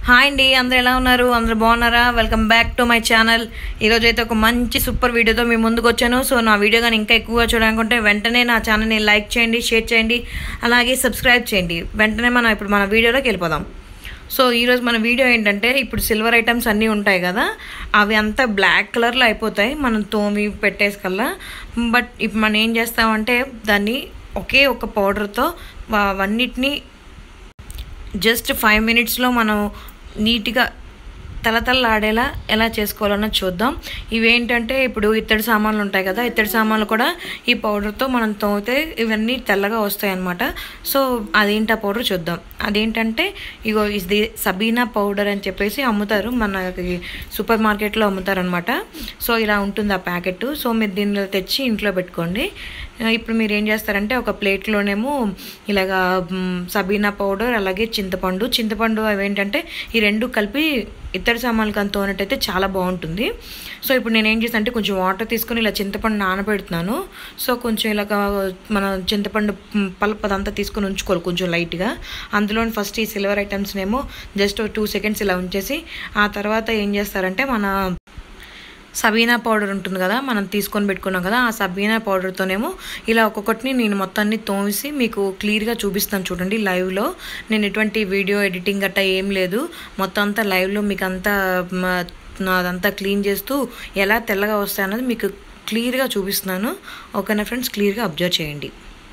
hi అండి అందరు ఎలా ఉన్నారు అందరు బాగున్నారా welcome back to my channel ఈరోజు అయితే ఒక మంచి సూపర్ వీడియోతో మీ ముందుకు వచ్చాను సో నా వీడియో కానీ ఇంకా ఎక్కువగా చూడాలనుకుంటే వెంటనే నా ఛానల్ని లైక్ చేయండి షేర్ చేయండి అలాగే సబ్స్క్రైబ్ చేయండి వెంటనే మనం ఇప్పుడు మన వీడియోలోకి వెళ్ళిపోదాం సో ఈరోజు మన వీడియో ఏంటంటే ఇప్పుడు సిల్వర్ ఐటమ్స్ అన్నీ ఉంటాయి కదా అవి అంతా బ్లాక్ కలర్లో అయిపోతాయి మనం తోమి పెట్టేసుకల్లా బట్ ఇప్పుడు మనం ఏం చేస్తామంటే దాన్ని ఒకే ఒక పౌడర్తో అవన్నిటిని జస్ట్ ఫైవ్ మినిట్స్లో మనం నీట్గా తలతల్లాడేలా ఎలా చేసుకోవాలన్నది చూద్దాం ఇవేంటంటే ఇప్పుడు ఇత్తడి సామాన్లు ఉంటాయి కదా ఇత్తడి సామాన్లు కూడా ఈ పౌడర్తో మనం తోమితే ఇవన్నీ తెల్లగా వస్తాయి అన్నమాట సో అదేంటి ఆ పౌడర్ చూద్దాం అదేంటంటే ఇగో ఇది సబీనా పౌడర్ అని చెప్పేసి అమ్ముతారు మనకి సూపర్ మార్కెట్లో అమ్ముతారనమాట సో ఇలా ఉంటుంది ఆ ప్యాకెట్ సో మీరు దీనిలో తెచ్చి ఇంట్లో పెట్టుకోండి ఇప్పుడు మీరు ఏం చేస్తారంటే ఒక ప్లేట్లోనేమో ఇలాగా మ్, సబీనా పౌడర్ అలాగే చింతపండు చింతపండు అవి ఏంటంటే ఈ రెండు కలిపి ఇత్తడి సామాన్లకు అంత తోనట్టయితే చాలా బాగుంటుంది సో ఇప్పుడు నేను ఏం చేస్తాను అంటే కొంచెం వాటర్ తీసుకొని ఇలా చింతపండు నానబెడుతున్నాను సో కొంచెం ఇలాగ మన చింతపండు మ్, పల్ప్ అదంతా తీసుకొని ఉంచుకోవాలి కొంచెం లైట్గా అందులో ఫస్ట్ ఈ సిల్వర్ ఐటమ్స్నేమో జస్ట్ టూ సెకండ్స్ ఇలా ఉంచేసి ఆ తర్వాత ఏం చేస్తారంటే మన సబీనా పౌడర్ ఉంటుంది కదా మనం తీసుకొని పెట్టుకున్నాం కదా ఆ సబీనా పౌడర్తోనేమో ఇలా ఒక్కొక్కటిని నేను మొత్తాన్ని తోమిసి మీకు క్లియర్గా చూపిస్తాను చూడండి లైవ్లో నేను ఎటువంటి వీడియో ఎడిటింగ్ గట్టా ఏం లేదు మొత్తం అంతా లైవ్లో మీకు అంతా మ, నాదంతా క్లీన్ చేస్తూ ఎలా తెల్లగా వస్తాయన్నది మీకు క్లియర్గా చూపిస్తున్నాను ఓకేనా ఫ్రెండ్స్ క్లియర్గా అబ్జర్వ్ చేయండి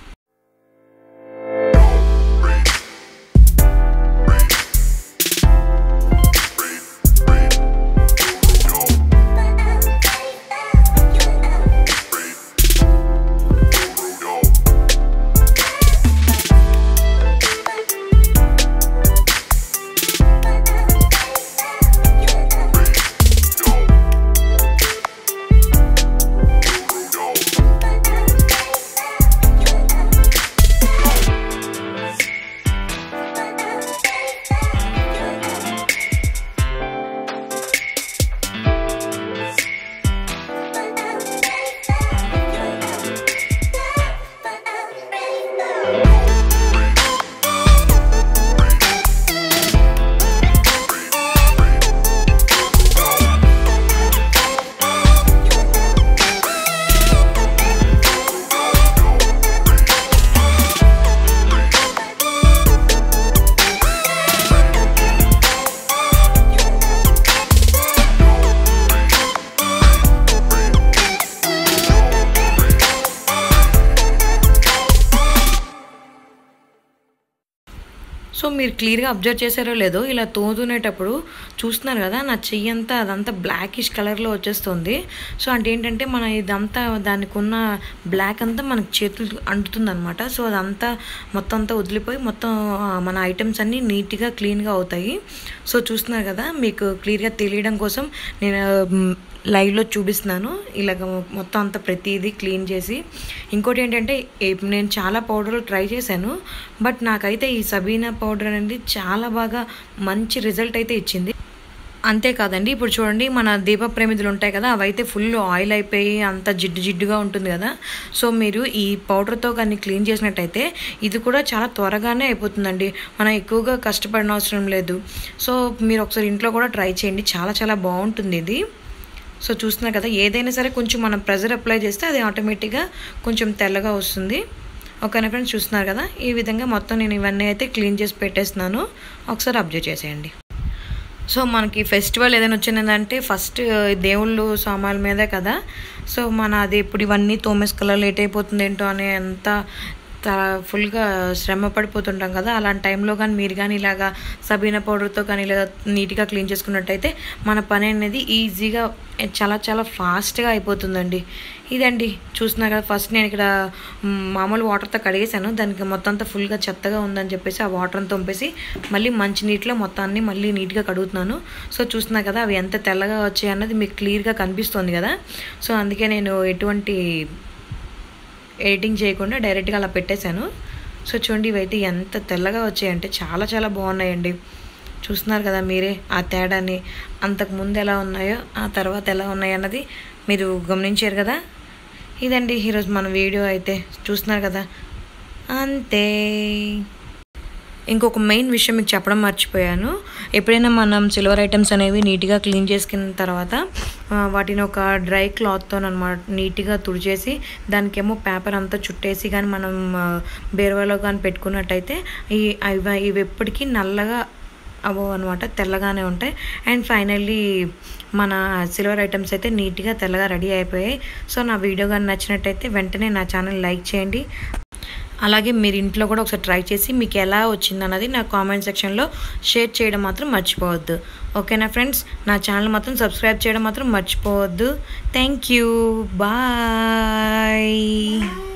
సో మీరు క్లియర్గా అబ్జర్వ్ చేశారో లేదో ఇలా తోదునేటప్పుడు చూస్తున్నారు కదా నా చెయ్యి అంతా అదంతా బ్లాకిష్ కలర్లో వచ్చేస్తుంది సో అంటే ఏంటంటే మన ఇదంతా దానికి ఉన్న బ్లాక్ అంతా మనకి చేతులు అంటుతుంది అనమాట సో అదంతా మొత్తం అంతా వదిలిపోయి మొత్తం ఆ, మన ఐటమ్స్ అన్నీ నీట్గా క్లీన్గా అవుతాయి సో చూస్తున్నారు కదా మీకు క్లియర్గా తెలియడం కోసం నేను మ్, లైవ్లో చూపిస్తున్నాను ఇలాగ మొత్తం అంతా ప్రతిదీ క్లీన్ చేసి ఇంకోటి ఏంటంటే ఏ- నేను చాలా పౌడర్లు ట్రై చేశాను బట్ నాకైతే ఈ సబీనా పౌడర్ అనేది చాలా బాగా మంచి రిజల్ట్ అయితే ఇచ్చింది అంతేకాదండి ఇప్పుడు చూడండి మన దీప ప్రేమిదులు ఉంటాయి కదా అవైతే ఫుల్ ఆయిల్ అయిపోయి అంత జిడ్డు జిడ్డుగా ఉంటుంది కదా సో మీరు ఈ పౌడర్తో కానీ క్లీన్ చేసినట్టయితే ఇది కూడా చాలా త్వరగానే అయిపోతుందండి మనం ఎక్కువగా కష్టపడిన అవసరం లేదు సో మీరు ఒకసారి ఇంట్లో కూడా ట్రై చేయండి చాలా చాలా బాగుంటుంది ఇది సో చూస్తున్నారు కదా ఏదైనా సరే కొంచెం మనం ప్రెజర్ అప్లై చేస్తే అది ఆటోమేటిక్గా కొంచెం తెల్లగా వస్తుంది ఓకేనా ఫ్రెండ్స్ చూస్తున్నారు కదా ఈ విధంగా మొత్తం నేను ఇవన్నీ అయితే క్లీన్ చేసి పెట్టేస్తున్నాను ఒకసారి అబ్జర్వ్ చేసేయండి సో మనకి ఫెస్టివల్ ఏదైనా వచ్చిందంటే ఫస్ట్ దేవుళ్ళు సామాన్ల మీదే కదా సో మన అది ఇప్పుడు ఇవన్నీ తోమేసుకోవాలా లేట్ అయిపోతుంది ఏంటో అని ఎంత ఫుల్గా శ్రమ పడిపోతుంటాం కదా అలాంటి టైంలో కానీ మీరు కానీ ఇలాగా సబీనా పౌడర్తో కానీ ఇలా నీట్గా క్లీన్ చేసుకున్నట్టయితే మన పని అనేది ఈజీగా చాలా చాలా ఫాస్ట్గా అయిపోతుందండి ఇదండి చూస్తున్నారు కదా ఫస్ట్ నేను ఇక్కడ మ్, మామూలు వాటర్తో కడిగేశాను దానికి మొత్తం అంతా ఫుల్గా చెత్తగా ఉందని చెప్పేసి ఆ వాటర్ని తొంపేసి మళ్ళీ మంచి నీటిలో మొత్తాన్ని మళ్ళీ నీట్గా కడుగుతున్నాను సో చూస్తున్నారు కదా అవి ఎంత తెల్లగా వచ్చాయి అన్నది మీకు క్లియర్గా కనిపిస్తుంది కదా సో అందుకే నేను ఎటువంటి ఎడిటింగ్ చేయకుండా డైరెక్ట్గా అలా పెట్టేశాను సో చూడండి ఇవైతే ఎంత తెల్లగా వచ్చాయంటే చాలా చాలా బాగున్నాయండి చూస్తున్నారు కదా మీరే ఆ తేడాని అంతకు ముందు ఎలా ఉన్నాయో ఆ తర్వాత ఎలా ఉన్నాయో అన్నది మీరు గమనించారు కదా ఇదండి ఈరోజు మన వీడియో అయితే చూస్తున్నారు కదా అంతే ఇంకొక మెయిన్ విషయం మీకు చెప్పడం మర్చిపోయాను ఎప్పుడైనా మనం సిల్వర్ ఐటమ్స్ అనేవి నీట్గా క్లీన్ చేసుకున్న తర్వాత ఆ, వాటిని ఒక డ్రై క్లాత్తో అనమాట నీట్గా తుడిచేసి దానికేమో పేపర్ అంతా చుట్టేసి కానీ మనం ఆ, బీరువాలో కానీ పెట్టుకున్నట్టయితే ఈ అవి ఇవి ఎప్పటికీ నల్లగా అవ్వవు అనమాట తెల్లగానే ఉంటాయి అండ్ ఫైనల్లీ మన సిల్వర్ ఐటమ్స్ అయితే నీట్గా తెల్లగా రెడీ అయిపోయాయి సో నా వీడియో కానీ నచ్చినట్టయితే వెంటనే నా ఛానల్ లైక్ చేయండి అలాగే మీరు ఇంట్లో కూడా ఒకసారి ట్రై చేసి మీకు ఎలా వచ్చింది అన్నది నా కామెంట్ సెక్షన్లో షేర్ చేయడం మాత్రం మర్చిపోవద్దు ఓకేనా ఫ్రెండ్స్ నా ఛానల్ మాత్రం సబ్స్క్రైబ్ చేయడం మాత్రం మర్చిపోవద్దు థ్యాంక్ యూ బాయ్